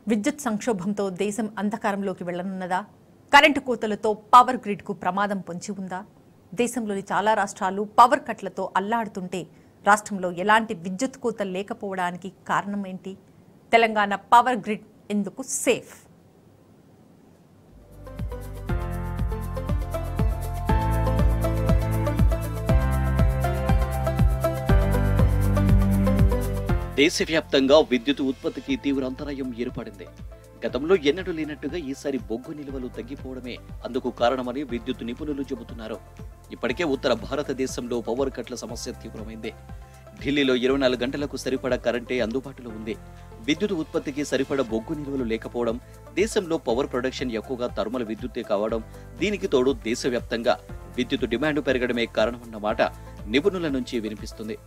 విద్యుత్ సంక్షోభంతో దేశం అంధకారంలోకి వెళ్లనున్నదా కరెంటు కోతలతో పవర్ గ్రిడ్కు ప్రమాదం పొంచి ఉందా దేశంలోని చాలా రాష్ట్రాలు పవర్ కట్లతో అల్లాడుతుంటే రాష్ట్రంలో ఎలాంటి విద్యుత్ కోత లేకపోవడానికి కారణం ఏంటి తెలంగాణ పవర్ గ్రిడ్ ఎందుకు సేఫ్ దేశవ్యాప్తంగా విద్యుత్ ఉత్పత్తికి తీవ్ర అంతరాయం ఏర్పడింది గతంలో ఎన్నడూ లేనట్టుగా ఈసారి బొగ్గు నిల్వలు తగ్గిపోవడమే అందుకు కారణమని విద్యుత్ నిపుణులు చెబుతున్నారు ఇప్పటికే ఉత్తర భారతదేశంలో పవర్ కట్ల సమస్య తీవ్రమైంది ఢిల్లీలో ఇరవై నాలుగు గంటలకు సరిపడా కరెంటే అందుబాటులో ఉంది విద్యుత్ ఉత్పత్తికి సరిపడా బొగ్గు నిల్వలు లేకపోవడం దేశంలో పవర్ ప్రొడక్షన్ ఎక్కువగా థర్మల్ విద్యుత్తే కావడం దీనికి తోడు దేశవ్యాప్తంగా విద్యుత్ డిమాండ్ పెరగడమే కారణమన్నమాట నిపుణుల నుంచి వినిపిస్తుంది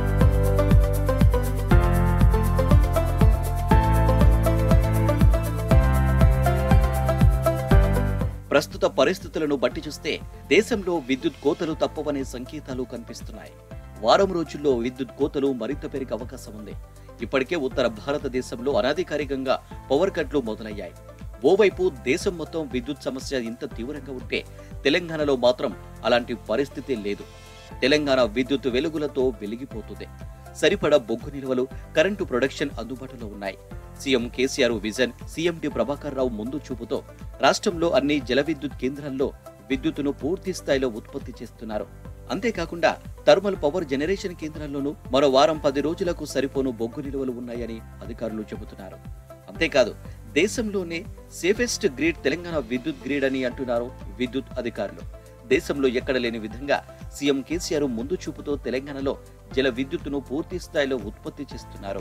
ప్రస్తుత పరిస్థితులను బట్టి చూస్తే దేశంలో విద్యుత్ కోతలు తప్పవనే సంకేతాలు కనిపిస్తున్నాయి వారం రోజుల్లో విద్యుత్ కోతలు మరింత పెరిగే అవకాశం ఉంది ఇప్పటికే ఉత్తర భారతదేశంలో అనధికారికంగా పవర్ కట్లు మొదలయ్యాయి ఓవైపు దేశం మొత్తం విద్యుత్ సమస్య ఇంత తీవ్రంగా ఉంటే తెలంగాణలో మాత్రం అలాంటి పరిస్థితి లేదు తెలంగాణ విద్యుత్ వెలుగులతో వెలిగిపోతుంది సరిపడా బొగ్గు నిల్వలు కరెంటు ప్రొడక్షన్ అందుబాటులో ఉన్నాయి CM KCR vision CMD Prabhakar Rao ముందు చూపుతో రాష్ట్రంలో అన్ని జల విద్యుత్ కేంద్రాల్లో విద్యుత్తును పూర్తి స్థాయిలో ఉత్పత్తి చేస్తున్నారు అంతేకాకుండా థర్మల్ పవర్ జనరేషన్ కేంద్రాల్లోనూ మరో వారం పది రోజులకు సరిపోను బొగ్గు నిల్వలు ఉన్నాయని అధికారులు చెబుతున్నారు అంతేకాదు దేశంలోనే సేఫెస్ట్ గ్రిడ్ తెలంగాణ విద్యుత్ గ్రిడ్ అని అంటున్నారు విద్యుత్ అధికారులు దేశంలో ఎక్కడ లేని విధంగా సీఎం కేసీఆర్ ముందు చూపుతో తెలంగాణలో జల విద్యుత్తును పూర్తి స్థాయిలో ఉత్పత్తి చేస్తున్నారు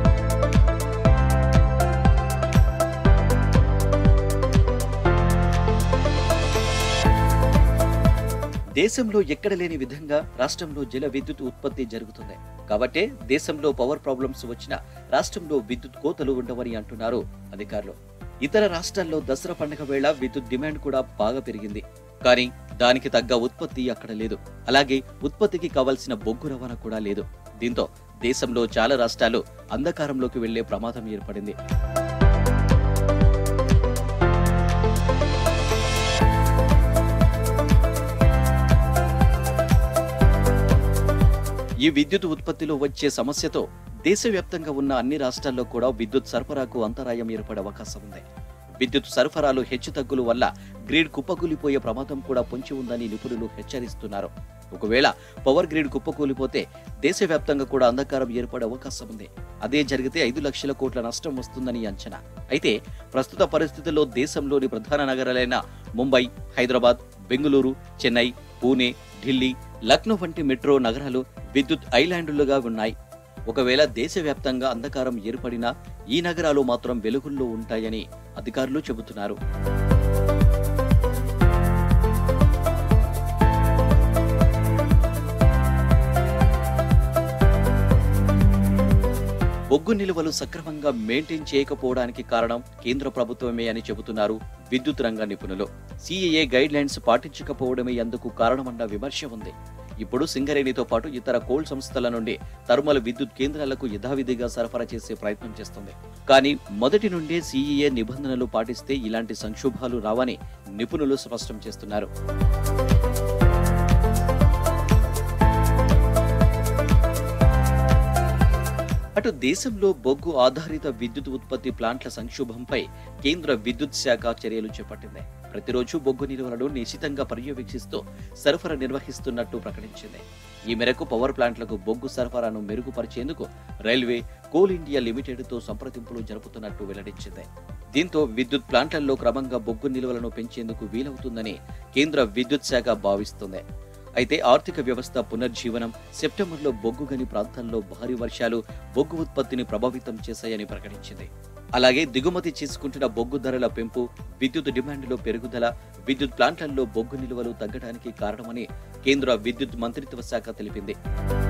దేశంలో ఎక్కడ లేని విధంగా రాష్ట్రంలో జల విద్యుత్ ఉత్పత్తి జరుగుతుంది కాబట్టే దేశంలో పవర్ ప్రాబ్లమ్స్ వచ్చినా రాష్ట్రంలో విద్యుత్ కోతలు ఉండవని అంటున్నారు అధికారులు ఇతర రాష్ట్రాల్లో దసరా పండుగ వేళ విద్యుత్ డిమాండ్ కూడా బాగా పెరిగింది కానీ దానికి తగ్గ ఉత్పత్తి అక్కడ లేదు అలాగే ఉత్పత్తికి కావలసిన బొగ్గు రవాణా కూడా లేదు దీంతో దేశంలో చాలా రాష్ట్రాలు అంధకారంలోకి వెళ్లే ప్రమాదం ఏర్పడింది ఈ విద్యుత్ ఉత్పత్తిలో వచ్చే సమస్యతో దేశవ్యాప్తంగా ఉన్న అన్ని రాష్ట్రాల్లో కూడా విద్యుత్ సరఫరాకు అంతరాయం ఏర్పడే అవకాశం ఉంది విద్యుత్ సరఫరాలు హెచ్చుతగ్గుల వల్ల గ్రిడ్ కుప్పకూలిపోయే ప్రమాదం కూడా పొంచి ఉందని నిపుణులు హెచ్చరిస్తున్నారు ఒకవేళ పవర్ గ్రిడ్ కుప్పకూలిపోతే దేశవ్యాప్తంగా కూడా అంధకారం ఏర్పడే అవకాశం ఉంది అదే జరిగితే ఐదు లక్షల కోట్ల నష్టం వస్తుందని అంచనా అయితే ప్రస్తుత పరిస్థితుల్లో దేశంలోని ప్రధాన నగరాలైన ముంబై హైదరాబాద్ బెంగళూరు చెన్నై పూణే ఢిల్లీ లక్నో వంటి మెట్రో నగరాలు విద్యుత్ ఐలాండ్లుగా ఉన్నాయి ఒకవేళ దేశవ్యాప్తంగా అంధకారం ఏర్పడినా ఈ నగరాలు మాత్రం వెలుగుల్లో ఉంటాయని అధికారులు చెబుతున్నారు బొగ్గు నిల్వలు సక్రమంగా మెయింటైన్ చేయకపోవడానికి కారణం కేంద్ర ప్రభుత్వమే అని చెబుతున్నారు విద్యుత్ రంగ నిపుణులు సిఏఏ గైడ్ లైన్స్ పాటించకపోవడమే అందుకు కారణమన్న విమర్శ ఉంది ఇప్పుడు సింగరేణితో పాటు ఇతర కోల్ సంస్థల నుండి థర్మల్ విద్యుత్ కేంద్రాలకు యథావిధిగా సరఫరా చేసే ప్రయత్నం చేస్తుంది కానీ మొదటి నుండే సిఈఏ నిబంధనలు పాటిస్తే ఇలాంటి సంక్షోభాలు రావని నిపుణులు స్పష్టం చేస్తున్నారు అటు దేశంలో బొగ్గు ఆధారిత విద్యుత్ ఉత్పత్తి ప్లాంట్ల సంక్షోభంపై కేంద్ర విద్యుత్ శాఖ చర్యలు చేపట్టింది ప్రతిరోజు బొగ్గు నిల్వలను నిశితంగా పర్యవేక్షిస్తూ సరఫరా నిర్వహిస్తున్నట్టు ప్రకటించింది ఈ మేరకు పవర్ ప్లాంట్లకు బొగ్గు సరఫరాను మెరుగుపరిచేందుకు రైల్వే కోల్ ఇండియా లిమిటెడ్ తో సంప్రదింపులు జరుపుతున్నట్టు వెల్లడించింది దీంతో విద్యుత్ ప్లాంట్లలో క్రమంగా బొగ్గు నిల్వలను పెంచేందుకు వీలవుతుందని కేంద్ర విద్యుత్ శాఖ భావిస్తుంది అయితే ఆర్థిక వ్యవస్థ పునర్జీవనం సెప్టెంబర్లో బొగ్గు గని ప్రాంతాల్లో భారీ వర్షాలు బొగ్గు ఉత్పత్తిని ప్రభావితం చేశాయని ప్రకటించింది అలాగే దిగుమతి చేసుకుంటున్న బొగ్గు ధరల పెంపు విద్యుత్ డిమాండ్లో పెరుగుదల విద్యుత్ ప్లాంట్లలో బొగ్గు నిల్వలు తగ్గడానికి కారణమని కేంద్ర విద్యుత్ మంత్రిత్వ శాఖ తెలిపింది